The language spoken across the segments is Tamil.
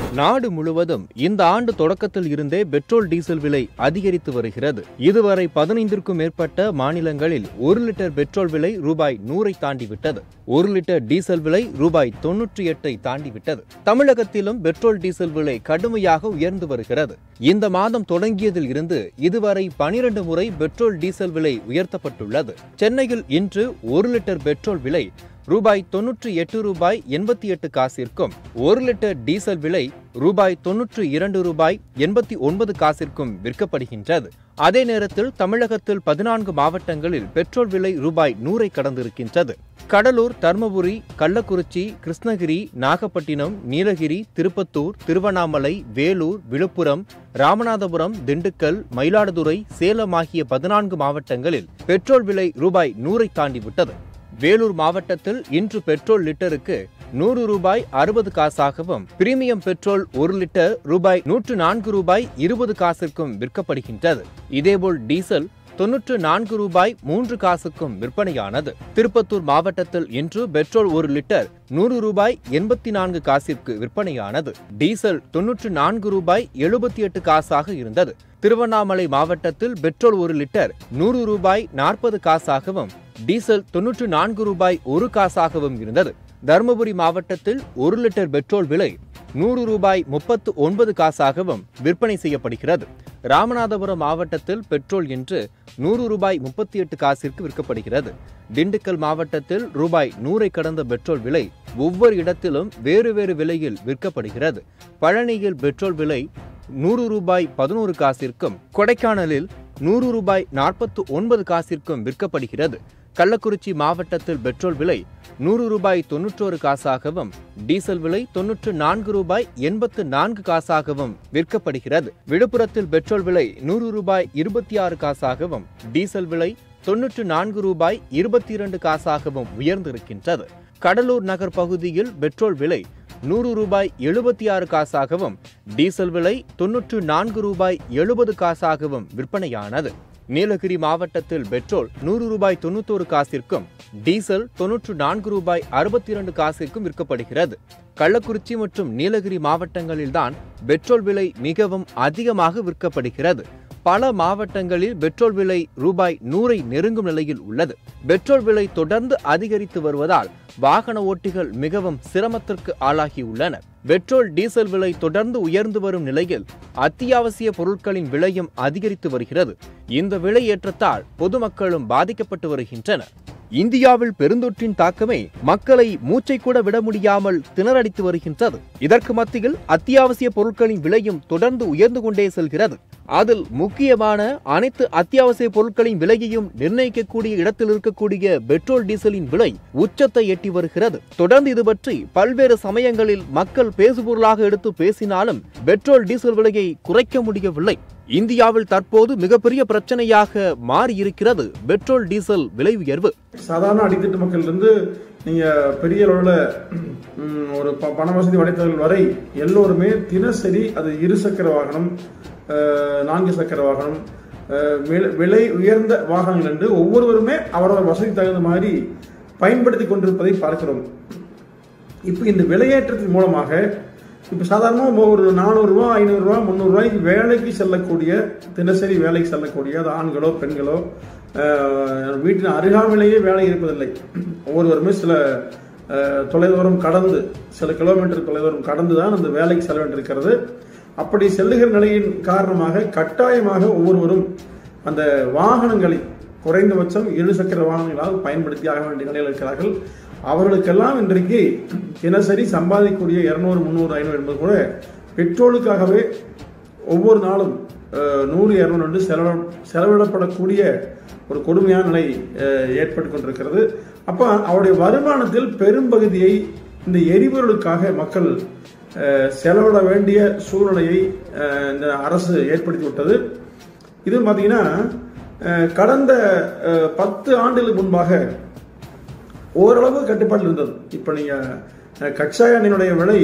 நாடு முழுவதும் இந்த ஆண்டு தொடக்கத்தில் இருந்தே பெட்ரோல் டீசல் விலை அதிகரித்து வருகிறது இதுவரை பதினைந்திற்கும் மேற்பட்ட மாநிலங்களில் ஒரு லிட்டர் பெட்ரோல் விலை ரூபாய் நூறை தாண்டி விட்டது ஒரு லிட்டர் டீசல் விலை ரூபாய் தொன்னூற்றி எட்டை தாண்டி விட்டது தமிழகத்திலும் பெட்ரோல் டீசல் விலை கடுமையாக உயர்ந்து வருகிறது இந்த மாதம் தொடங்கியதில் இருந்து இதுவரை பனிரெண்டு முறை பெட்ரோல் டீசல் விலை உயர்த்தப்பட்டுள்ளது சென்னையில் இன்று ஒரு லிட்டர் பெட்ரோல் விலை ரூபாய் தொன்னூற்றி எட்டு ரூபாய் எண்பத்தி எட்டு காசிற்கும் ஒரு லிட்டர் டீசல் விலை ரூபாய் தொன்னூற்று இரண்டு ரூபாய் எண்பத்தி ஒன்பது காசிற்கும் விற்கப்படுகின்றது அதே நேரத்தில் தமிழகத்தில் பதினான்கு மாவட்டங்களில் பெட்ரோல் விலை ரூபாய் நூறை கடந்திருக்கின்றது கடலூர் தர்மபுரி கள்ளக்குறிச்சி கிருஷ்ணகிரி நாகப்பட்டினம் நீலகிரி திருப்பத்தூர் திருவண்ணாமலை வேலூர் விழுப்புரம் ராமநாதபுரம் திண்டுக்கல் மயிலாடுதுறை சேலம் ஆகிய பதினான்கு மாவட்டங்களில் பெட்ரோல் விலை ரூபாய் நூறை தாண்டி விட்டது வேலூர் மாவட்டத்தில் இன்று பெட்ரோல் லிட்டருக்கு நூறு ரூபாய் அறுபது காசாகவும் பிரீமியம் பெட்ரோல் ஒரு லிட்டர் ரூபாய் நூற்று நான்கு ரூபாய் இருபது காசிற்கும் விற்கப்படுகின்றது இதேபோல் டீசல் தொன்னூற்று நான்கு ரூபாய் மூன்று காசுக்கும் விற்பனையானது திருப்பத்தூர் மாவட்டத்தில் இன்று பெட்ரோல் ஒரு லிட்டர் நூறு ரூபாய் எண்பத்தி நான்கு காசிற்கு விற்பனையானது டீசல் தொன்னூற்று நான்கு ரூபாய் எழுபத்தி எட்டு காசாக இருந்தது திருவண்ணாமலை மாவட்டத்தில் பெட்ரோல் ஒரு லிட்டர் நூறு ரூபாய் நாற்பது காசாகவும் டீசல் தொன்னூற்று நான்கு ரூபாய் ஒரு காசாகவும் இருந்தது தருமபுரி மாவட்டத்தில் ஒரு லிட்டர் பெட்ரோல் விலை நூறு ரூபாய் முப்பத்து ஒன்பது காசாகவும் விற்பனை செய்யப்படுகிறது ராமநாதபுரம் மாவட்டத்தில் பெட்ரோல் இன்று நூறு ரூபாய் முப்பத்தி எட்டு காசிற்கு விற்கப்படுகிறது திண்டுக்கல் மாவட்டத்தில் ரூபாய் நூறை கடந்த பெட்ரோல் விலை ஒவ்வொரு இடத்திலும் வேறு வேறு விலையில் விற்கப்படுகிறது பழனியில் பெட்ரோல் விலை நூறு ரூபாய் பதினோரு காசிற்கும் கொடைக்கானலில் நூறு ரூபாய் நாற்பத்து ஒன்பது காசிற்கும் விற்கப்படுகிறது கள்ளக்குறிச்சி மாவட்டத்தில் பெட்ரோல் விலை நூறு ரூபாய் தொன்னூற்றோரு காசாகவும் டீசல் விலை தொன்னூற்று நான்கு ரூபாய் எண்பத்து நான்கு காசாகவும் விற்கப்படுகிறது விழுப்புரத்தில் பெட்ரோல் விலை நூறு ரூபாய் இருபத்தி ஆறு காசாகவும் டீசல் விலை தொன்னூற்று நான்கு ரூபாய் இருபத்தி இரண்டு காசாகவும் உயர்ந்திருக்கின்றது கடலூர் நகர் பகுதியில் பெட்ரோல் விலை நூறு ரூபாய் எழுபத்தி ஆறு காசாகவும் டீசல் விலை தொன்னூற்று நான்கு ரூபாய் எழுபது காசாகவும் விற்பனையானது நீலகிரி மாவட்டத்தில் பெட்ரோல் நூறு ரூபாய் தொண்ணூத்தோரு காசிற்கும் டீசல் தொன்னூற்று நான்கு ரூபாய் அறுபத்தி இரண்டு காசிற்கும் விற்கப்படுகிறது கள்ளக்குறிச்சி மற்றும் நீலகிரி மாவட்டங்களில்தான் பெட்ரோல் விலை மிகவும் அதிகமாக விற்கப்படுகிறது பல மாவட்டங்களில் பெட்ரோல் விலை ரூபாய் நூறை நெருங்கும் நிலையில் உள்ளது பெட்ரோல் விலை தொடர்ந்து அதிகரித்து வருவதால் வாகன ஓட்டிகள் மிகவும் சிரமத்திற்கு ஆளாகியுள்ளனர் பெட்ரோல் டீசல் விலை தொடர்ந்து உயர்ந்து வரும் நிலையில் அத்தியாவசிய பொருட்களின் விலையும் அதிகரித்து வருகிறது இந்த விலை ஏற்றத்தால் பொதுமக்களும் பாதிக்கப்பட்டு வருகின்றனர் இந்தியாவில் பெருந்தொற்றின் தாக்கமே மக்களை மூச்சை கூட விட முடியாமல் திணறடித்து வருகின்றது இதற்கு மத்தியில் அத்தியாவசிய பொருட்களின் விலையும் தொடர்ந்து உயர்ந்து கொண்டே செல்கிறது அதில் முக்கியமான அனைத்து அத்தியாவசிய பொருட்களின் விலையையும் நிர்ணயிக்கக்கூடிய இடத்தில் இருக்கக்கூடிய பெட்ரோல் டீசலின் விலை உச்சத்தை எட்டி வருகிறது தொடர்ந்து இது பற்றி பல்வேறு சமயங்களில் மக்கள் பேசுபொருளாக எடுத்து பேசினாலும் பெட்ரோல் டீசல் விலையை குறைக்க முடியவில்லை இந்தியாவில் தற்போது மிகப்பெரிய பிரச்சனையாக மாறியிருக்கிறது பெட்ரோல் டீசல் விலை உயர்வு சாதாரண அடித்தட்டு மக்கள்லேருந்து நீங்கள் பெரிய அளவில் ம், ஒரு ப பண வசதி படைத்தவர்கள் வரை எல்லோருமே தினசரி அது இரு சக்கர வாகனம் அஹ், நான்கு சக்கர வாகனம் அஹ், விலை- விலை உயர்ந்த வாகனங்கள் என்று ஒவ்வொருவருமே அவரவர் வசதி தகுந்த மாதிரி பயன்படுத்தி கொண்டிருப்பதை பார்க்கிறோம் இப்போ இந்த விலையேற்றத்தின் மூலமாக இப்போ சாதாரணமாக ஒரு நானூறுரூவா ஐநூறுரூவா முந்நூறுரூவாய்க்கு வேலைக்கு செல்லக்கூடிய தினசரி வேலைக்கு செல்லக்கூடிய அது ஆண்களோ பெண்களோ அஹ், வீட்டின் அருகாமையிலேயே வேலை இருப்பதில்லை ஒவ்வொருவருமே சில அஹ், தொலைதூரம் கடந்து சில கிலோமீட்டர் தொலைதூரம் கடந்து தான் அந்த வேலைக்கு செல்ல வேண்டியிருக்கிறது அப்படி செல்லுகிற நிலையின் காரணமாக கட்டாயமாக ஒவ்வொருவரும் அந்த வாகனங்களை குறைந்தபட்சம் இரு சக்கர வாகனங்களாக பயன்படுத்தி ஆக வேண்டிய நிலையில் இருக்கிறார்கள் அவர்களுக்கெல்லாம் இன்றைக்கு தினசரி சம்பாதிக்கக்கூடிய இருநூறு முந்நூறு ஐநூறு என்பது கூட பெட்ரோலுக்காகவே ஒவ்வொரு நாளும் அஹ், நூறு இரநூறு என்று செலவு செலவிடப்படக்கூடிய ஒரு கொடுமையான நிலை அஹ், ஏற்பட்டு கொண்டிருக்கிறது அப்போ அவருடைய வருமானத்தில் பெரும்பகுதியை இந்த எரிபொருளுக்காக மக்கள் அஹ், செலவிட வேண்டிய சூழ்நிலையை அஹ், இந்த அரசு ஏற்படுத்தி விட்டது இது பார்த்தீங்கன்னா அஹ், கடந்த அஹ், பத்து ஆண்டுகளுக்கு முன்பாக ஓரளவு கட்டுப்பாட்டில் இருந்தது இப்போ நீங்கள் கச்சா எண்ணெயினுடைய விலை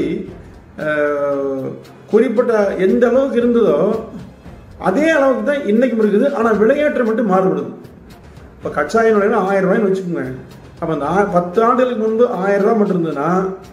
அஹ், குறிப்பிட்ட எந்த அளவுக்கு இருந்ததோ அதே அளவுக்கு தான் இன்னைக்கும் இருக்குது ஆனால் விலையேற்றம் மட்டும் மாறுபடுது இப்போ கச்சா எண்ணெய் விலை ஆயிரம் ரூபாய்னு வச்சுக்கோங்க அப்போ அந்த ஆ- பத்து ஆண்டுகளுக்கு முன்பு ஆயிரம் ரூபாய் மட்டும் இருந்ததுன்னா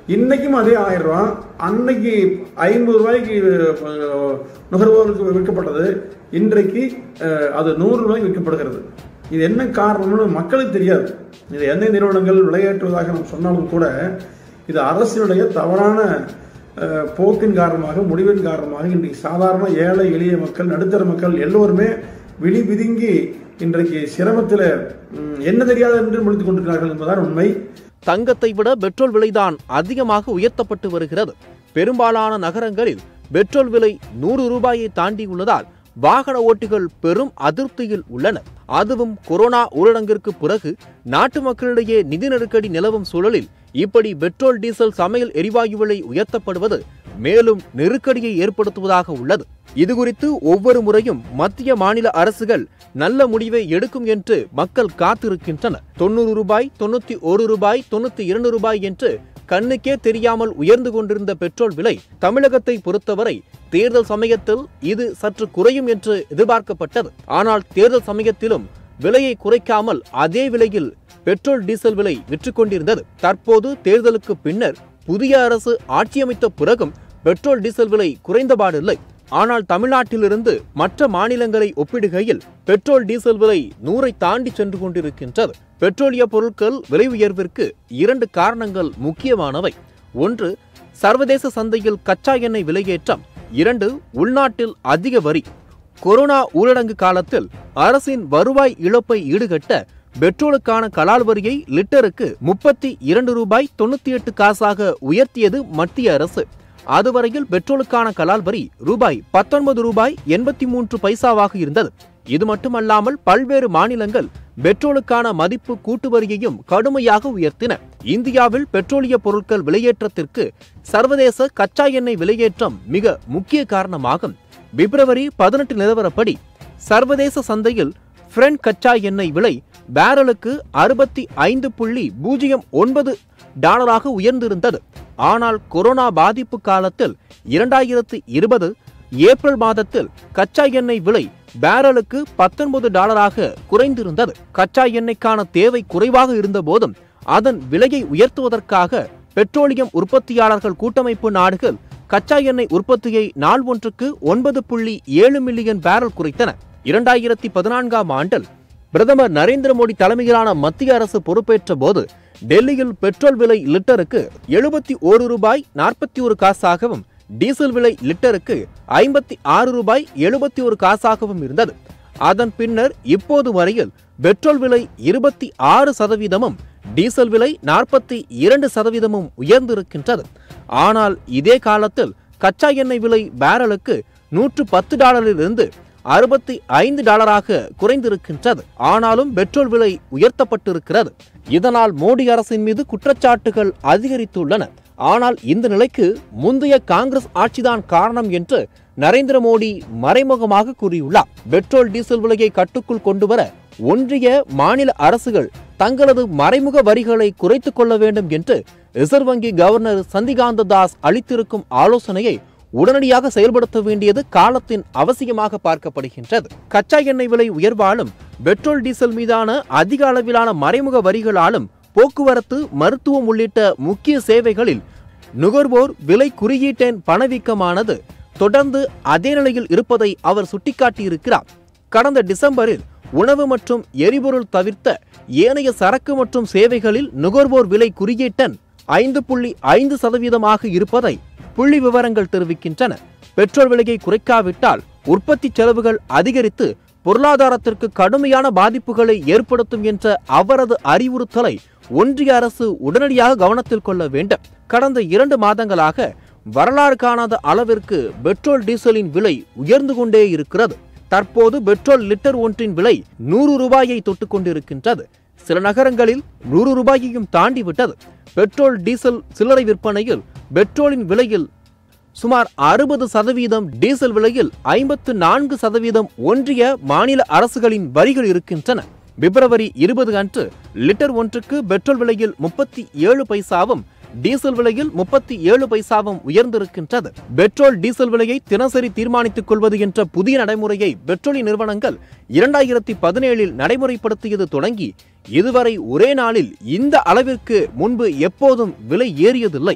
இன்னைக்கும் அதே ஆயிரம் ரூபா அன்னைக்கு ஐம்பது ரூபாய்க்கு அஹ், நுகர்வோருக்கு விற்கப்பட்டது இன்றைக்கு அஹ், அது நூறு ரூபாய்க்கு விற்கப்படுகிறது இது என்ன காரணம்னு மக்களுக்கு தெரியாது இது எண்ணெய் நிறுவனங்கள் விளையாட்டுவதாக நாம் சொன்னாலும் கூட இது அரசினுடைய தவறான அஹ், போக்கின் காரணமாக முடிவின் காரணமாக இன்றைக்கு சாதாரண ஏழை எளிய மக்கள் நடுத்தர மக்கள் எல்லோருமே விழி பிதுங்கி இன்றைக்கு சிரமத்தில் ம், என்ன தெரியாது என்று முடித்துக் கொண்டிருக்கிறார்கள் என்பதுதான் உண்மை தங்கத்தை விட பெட்ரோல் விலைதான் அதிகமாக உயர்த்தப்பட்டு வருகிறது பெரும்பாலான நகரங்களில் பெட்ரோல் விலை நூறு ரூபாயை தாண்டியுள்ளதால் வாகன ஓட்டிகள் பெரும் அதிருப்தியில் உள்ளனர் அதுவும் கொரோனா ஊரடங்கிற்கு பிறகு நாட்டு மக்களிடையே நிதி நெருக்கடி நிலவும் சூழலில் இப்படி பெட்ரோல் டீசல் சமையல் எரிவாயு விலை உயர்த்தப்படுவது மேலும் நெருக்கடியை ஏற்படுத்துவதாக உள்ளது இதுகுறித்து ஒவ்வொரு முறையும் மத்திய மாநில அரசுகள் நல்ல முடிவை எடுக்கும் என்று மக்கள் காத்திருக்கின்றனர் தொண்ணூறு ரூபாய் தொண்ணூத்தி ஒரு ரூபாய் தொண்ணூத்தி இரண்டு ரூபாய் என்று கண்ணுக்கே தெரியாமல் உயர்ந்து கொண்டிருந்த பெட்ரோல் விலை தமிழகத்தை பொறுத்தவரை தேர்தல் சமயத்தில் இது சற்று குறையும் என்று எதிர்பார்க்கப்பட்டது ஆனால் தேர்தல் சமயத்திலும் விலையை குறைக்காமல் அதே விலையில் பெட்ரோல் டீசல் விலை விற்று கொண்டிருந்தது தற்போது தேர்தலுக்கு பின்னர் புதிய அரசு ஆட்சியமைத்த பிறகும் பெட்ரோல் டீசல் விலை குறைந்தபாடில்லை ஆனால் தமிழ்நாட்டிலிருந்து மற்ற மாநிலங்களை ஒப்பிடுகையில் பெட்ரோல் டீசல் விலை நூறை தாண்டி சென்று கொண்டிருக்கின்றது பெட்ரோலிய பொருட்கள் விலை உயர்விற்கு இரண்டு காரணங்கள் முக்கியமானவை ஒன்று சர்வதேச சந்தையில் கச்சா எண்ணெய் விலையேற்றம் இரண்டு உள்நாட்டில் அதிக வரி கொரோனா ஊரடங்கு காலத்தில் அரசின் வருவாய் இழப்பை ஈடுகட்ட பெட்ரோலுக்கான கலால் வரியை லிட்டருக்கு முப்பத்தி இரண்டு ரூபாய் தொண்ணூத்தி எட்டு காசாக உயர்த்தியது மத்திய அரசு அதுவரையில் பெட்ரோலுக்கான கலால் வரி ரூபாய் பத்தொன்பது ரூபாய் எண்பத்தி மூன்று பைசாவாக இருந்தது இது மட்டுமல்லாமல் பல்வேறு மாநிலங்கள் பெட்ரோலுக்கான மதிப்பு கூட்டு வரியையும் கடுமையாக உயர்த்தின இந்தியாவில் பெட்ரோலிய பொருட்கள் விலையேற்றத்திற்கு சர்வதேச கச்சா எண்ணெய் விலையேற்றம் மிக முக்கிய காரணமாகும் பிப்ரவரி பதினெட்டு நிலவரப்படி சர்வதேச சந்தையில் பிரெண்ட் கச்சா எண்ணெய் விலை பேரலுக்கு அறுபத்தி ஐந்து புள்ளி பூஜ்ஜியம் ஒன்பது டாலராக உயர்ந்திருந்தது ஆனால் கொரோனா பாதிப்பு காலத்தில் இரண்டாயிரத்து இருபது ஏப்ரல் மாதத்தில் கச்சா எண்ணெய் விலை பேரலுக்கு பத்தொன்பது டாலராக குறைந்திருந்தது கச்சா எண்ணெய்க்கான தேவை குறைவாக இருந்த போதும் அதன் விலையை உயர்த்துவதற்காக பெட்ரோலியம் உற்பத்தியாளர்கள் கூட்டமைப்பு நாடுகள் கச்சா எண்ணெய் உற்பத்தியை நாள் ஒன்றுக்கு ஒன்பது புள்ளி ஏழு மில்லியன் பேரல் குறைத்தன இரண்டாயிரத்தி பதினான்காம் ஆண்டில் பிரதமர் நரேந்திர மோடி தலைமையிலான மத்திய அரசு பொறுப்பேற்ற போது டெல்லியில் பெட்ரோல் விலை லிட்டருக்கு எழுபத்தி ஒரு ரூபாய் நாற்பத்தி ஒரு காசாகவும் டீசல் விலை லிட்டருக்கு ஐம்பத்தி ஆறு ரூபாய் எழுபத்தி ஒரு காசாகவும் இருந்தது அதன் பின்னர் இப்போது வரையில் பெட்ரோல் விலை இருபத்தி ஆறு சதவீதமும் டீசல் விலை நாற்பத்தி இரண்டு சதவீதமும் உயர்ந்திருக்கின்றது ஆனால் இதே காலத்தில் கச்சா எண்ணெய் விலை பேரலுக்கு நூற்று பத்து டாலரிலிருந்து அறுபத்தி ஐந்து டாலராக குறைந்திருக்கின்றது ஆனாலும் பெட்ரோல் விலை உயர்த்தப்பட்டிருக்கிறது இதனால் மோடி அரசின் மீது குற்றச்சாட்டுகள் அதிகரித்துள்ளன ஆனால் இந்த நிலைக்கு முந்தைய காங்கிரஸ் ஆட்சிதான் காரணம் என்று நரேந்திர மோடி மறைமுகமாக கூறியுள்ளார் பெட்ரோல் டீசல் விலையை கட்டுக்குள் கொண்டுவர ஒன்றிய மாநில அரசுகள் தங்களது மறைமுக வரிகளை குறைத்துக் கொள்ள வேண்டும் என்று ரிசர்வ் வங்கி கவர்னர் சந்திகாந்த தாஸ் அளித்திருக்கும் ஆலோசனையை உடனடியாக செயல்படுத்த வேண்டியது காலத்தின் அவசியமாக பார்க்கப்படுகின்றது கச்சா எண்ணெய் விலை உயர்வாலும் பெட்ரோல் டீசல் மீதான அதிக அளவிலான மறைமுக வரிகளாலும் போக்குவரத்து மருத்துவம் உள்ளிட்ட முக்கிய சேவைகளில் நுகர்வோர் விலை குறியீட்டின் பணவீக்கமானது தொடர்ந்து அதே நிலையில் இருப்பதை அவர் சுட்டிக்காட்டியிருக்கிறார் கடந்த டிசம்பரில் உணவு மற்றும் எரிபொருள் தவிர்த்த ஏனைய சரக்கு மற்றும் சேவைகளில் நுகர்வோர் விலை குறியீட்டன் ஐந்து புள்ளி ஐந்து சதவீதமாக இருப்பதை புள்ளி விவரங்கள் தெரிவிக்கின்றன பெட்ரோல் விலையை குறைக்காவிட்டால் உற்பத்தி செலவுகள் அதிகரித்து பொருளாதாரத்திற்கு கடுமையான பாதிப்புகளை ஏற்படுத்தும் என்ற அவரது அறிவுறுத்தலை ஒன்றிய அரசு உடனடியாக கவனத்தில் கொள்ள வேண்டும் கடந்த இரண்டு மாதங்களாக வரலாறு காணாத அளவிற்கு பெட்ரோல் டீசலின் விலை உயர்ந்து கொண்டே இருக்கிறது தற்போது பெட்ரோல் லிட்டர் ஒன்றின் விலை நூறு ரூபாயை தொட்டுக் கொண்டிருக்கின்றது சில நகரங்களில் நூறு ரூபாயையும் தாண்டி விட்டது பெட்ரோல் டீசல் சில்லறை விற்பனையில் பெட்ரோலின் விலையில் சுமார் அறுபது சதவீதம் டீசல் விலையில் ஐம்பத்து நான்கு சதவீதம் ஒன்றிய மாநில அரசுகளின் வரிகள் இருக்கின்றன பிப்ரவரி இருபது அன்று லிட்டர் ஒன்றுக்கு பெட்ரோல் விலையில் முப்பத்தி ஏழு பைசாவும் டீசல் விலையில் முப்பத்தி ஏழு பைசாவும் உயர்ந்திருக்கின்றது பெட்ரோல் டீசல் விலையை தினசரி தீர்மானித்துக் கொள்வது என்ற புதிய நடைமுறையை பெட்ரோலிய நிறுவனங்கள் இரண்டாயிரத்தி பதினேழில் நடைமுறைப்படுத்தியது தொடங்கி இதுவரை ஒரே நாளில் இந்த அளவிற்கு முன்பு எப்போதும் விலை ஏறியதில்லை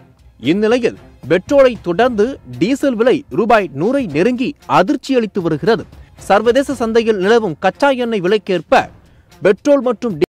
இந்நிலையில் பெட்ரோலை தொடர்ந்து டீசல் விலை ரூபாய் நூறை நெருங்கி அதிர்ச்சி அளித்து வருகிறது சர்வதேச சந்தையில் நிலவும் கச்சா எண்ணெய் விலைக்கேற்ப பெட்ரோல் மற்றும்